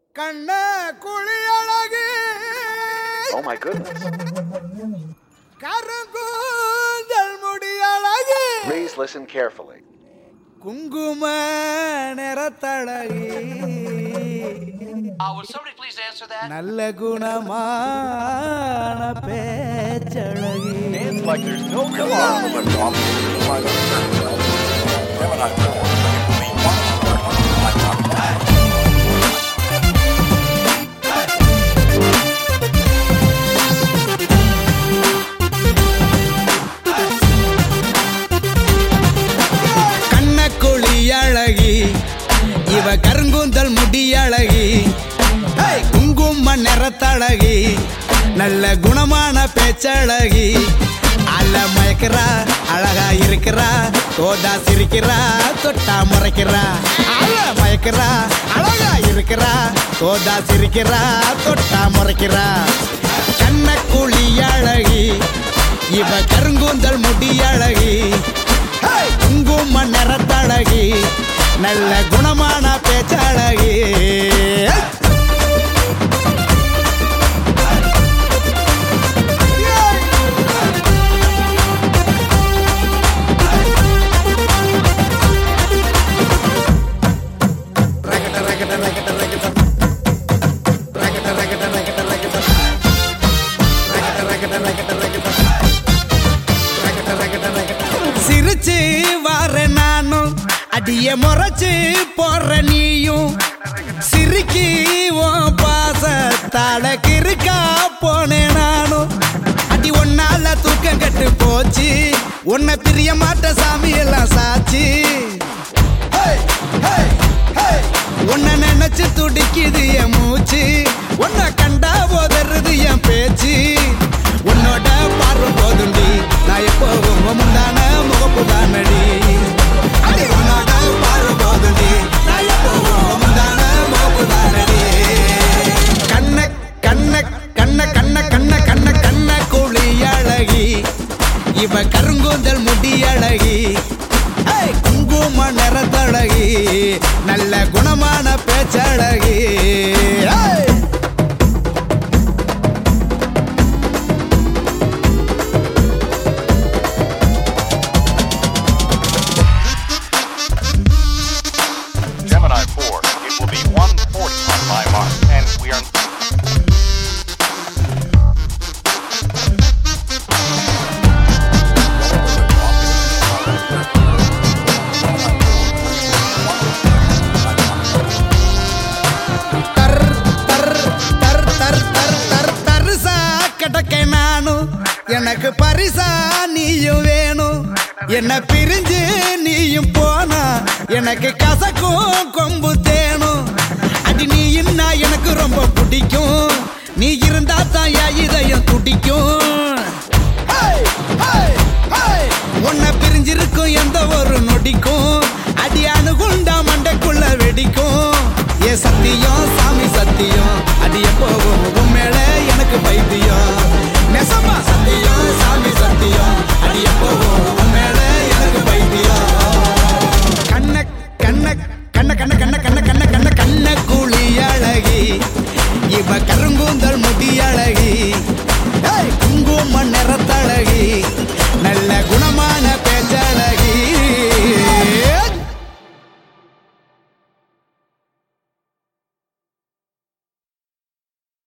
கண்ண குழி அழகு Oh my goodness. கருங்கூந்தல் முடி அழகு Please listen carefully. குங்கும நிறத்தழகி Uh, will somebody please answer that? நல்ல குணமான பேச்சழகி like there's no tomorrow. கண்ணக்குழி அழகி இவ கருங்குந்தல் முடி அழகி ஹேய், குங்கும நிறத்தழகி நல்ல குணமான பேச்சழகி அல்ல மயக்கிறா அழகா இருக்கிறா தோதா சிரிக்கிறா தொட்டா முறைக்கிறா அல்ல மயக்கிறா அழகா இருக்கிறா தோதா சிரிக்கிறா தொட்டா முறைக்கிறா கண்ணக்குழி அழகி இவ கருங்குந்தல் முடி அழகி ஹேய், குங்கும நிறத்தழகி நல்ல குணமான பேச்சழகி சிரிச்சு வார நானும் அடிய முறைச்சு போற நீயும் சிரிக்கி உன் பாசத்தால கிறுக்கா போனேன் நானும் அடி ஒன்னால தூக்கம் கட்டு போச்சு உன்னை பிரிய மாட்ட சாமி எல்லாம் சாட்சி ஹேய், ஹேய், ஹேய். உன்னை நினைச்சு துடிக்குது என் மூச்சு உன்னை கண்டா போதறது என் பேச்சு உன்னோட பார்வை போதுண்டி நான் எப்போவும் முந்தான முகப்பு தானடி அடி உன்னோட பார்வை போதுண்டி நான் எப்போவும் முந்தான முகப்பு தானடி கண்ண கண்ண கண்ண கண்ண கண்ண கண்ண கண்ண குழி அழகி இவ கருங்கூந்தல் முடி அழகி ஏய், குங்கும நிறத்தழகி நல்ல குணமான பேச்சழகி ஏய். Gemini 4, it will be 140 on my mark, and we are. தர் தர் தர் தர் தர் தர் தரிசா கிடக்க நானும் எனக்கு பரிசா நீயும் வேணும் என்ன பிரிஞ்சு நீயும் போனா எனக்கு கசக்கும் கொம்பு தேனும் அடி நீ இன்னா எனக்கு ரொம்ப பிடிக்கும் நீ இருந்தா தான் என் இதயம் துடிக்கும் ஹேய், ஹேய், ஹேய். உன்னை பிரிஞ்சிருக்கும் எந்த ஒரு நொடிக்கும் அடி அணுகுண்டா மண்டைக்குள்ள வெடிக்கும் ஏ சத்தியம் சாமி சத்தியம் அடி எப்போவும் உன் மேல எனக்கு பைத்தியம் நெசமா சத்தியம் சாமி சத்தியம் அடி எப்போவும் உன் மேல எனக்கு பைத்தியம் கண்ண கண்ண கண்ண கண்ண கண்ண கண்ண கண்ண கண்ண கண்ண